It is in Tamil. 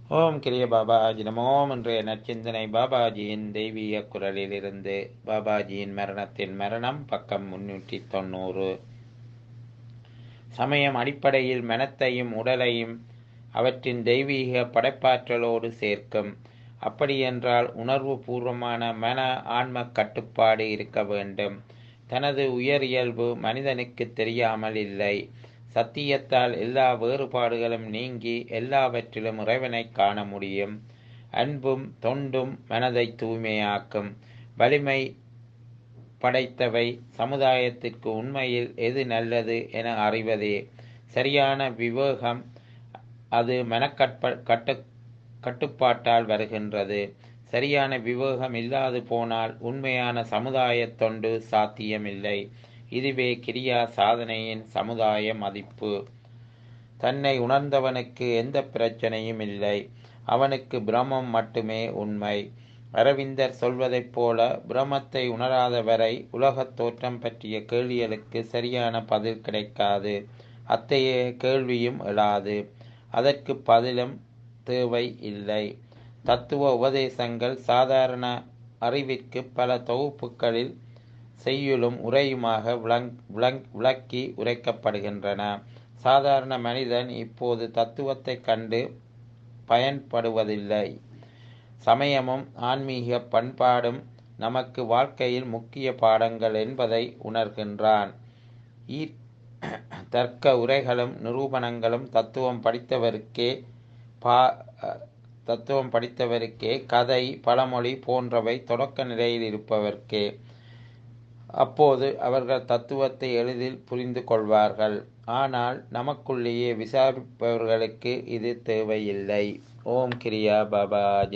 ஓம் கிரிய பாபாஜி நமோம் இன்றைய நற்சிந்தனை பாபாஜியின் தெய்வீக குரலிலிருந்து பாபாஜியின் மரணத்தின் மரணம் பக்கம் முன்னூற்றி தொண்ணூறு சமயம் அடிப்படையில் மனத்தையும் உடலையும் அவற்றின் தெய்வீக படைப்பாற்றலோடு சேர்க்கும் அப்படியென்றால் உணர்வு பூர்வமான மன ஆன்ம கட்டுப்பாடு இருக்க வேண்டும் தனது உயர் இயல்பு மனிதனுக்கு தெரியாமல் இல்லை சத்தியத்தால் எல்லா வேறுபாடுகளும் நீங்கி எல்லாவற்றிலும் இறைவனை காண முடியும் அன்பும் தொண்டும் மனதை தூய்மையாக்கும் வலிமை படைத்தவை சமுதாயத்திற்கு உண்மையில் எது நல்லது என அறிவதே சரியான விவேகம் அது மனக்கட்ப கட்டு கட்டுப்பாட்டால் வருகின்றது சரியான விவேகம் இல்லாது போனால் உண்மையான சமுதாய தொண்டு சாத்தியமில்லை இதுவே கிரியா சாதனையின் சமுதாய மதிப்பு தன்னை உணர்ந்தவனுக்கு எந்த பிரச்சனையும் இல்லை அவனுக்கு பிரமம் மட்டுமே உண்மை அரவிந்தர் சொல்வதைப் போல பிரமத்தை உணராத வரை உலகத் தோற்றம் பற்றிய கேள்விகளுக்கு சரியான பதில் கிடைக்காது அத்தகைய கேள்வியும் எழாது அதற்கு பதிலும் தேவை இல்லை தத்துவ உபதேசங்கள் சாதாரண அறிவிற்கு பல தொகுப்புகளில் செய்யுளும் உரையுமாக விளங் விளங் விளக்கி உரைக்கப்படுகின்றன சாதாரண மனிதன் இப்போது தத்துவத்தை கண்டு பயன்படுவதில்லை சமயமும் ஆன்மீக பண்பாடும் நமக்கு வாழ்க்கையில் முக்கிய பாடங்கள் என்பதை உணர்கின்றான் தர்க்க உரைகளும் நிரூபணங்களும் தத்துவம் படித்தவருக்கே பா தத்துவம் படித்தவருக்கே கதை பழமொழி போன்றவை தொடக்க நிலையில் இருப்பவர்க்கே அப்போது அவர்கள் தத்துவத்தை எளிதில் புரிந்து கொள்வார்கள் ஆனால் நமக்குள்ளேயே விசாரிப்பவர்களுக்கு இது தேவையில்லை ஓம் கிரியா பாபாஜி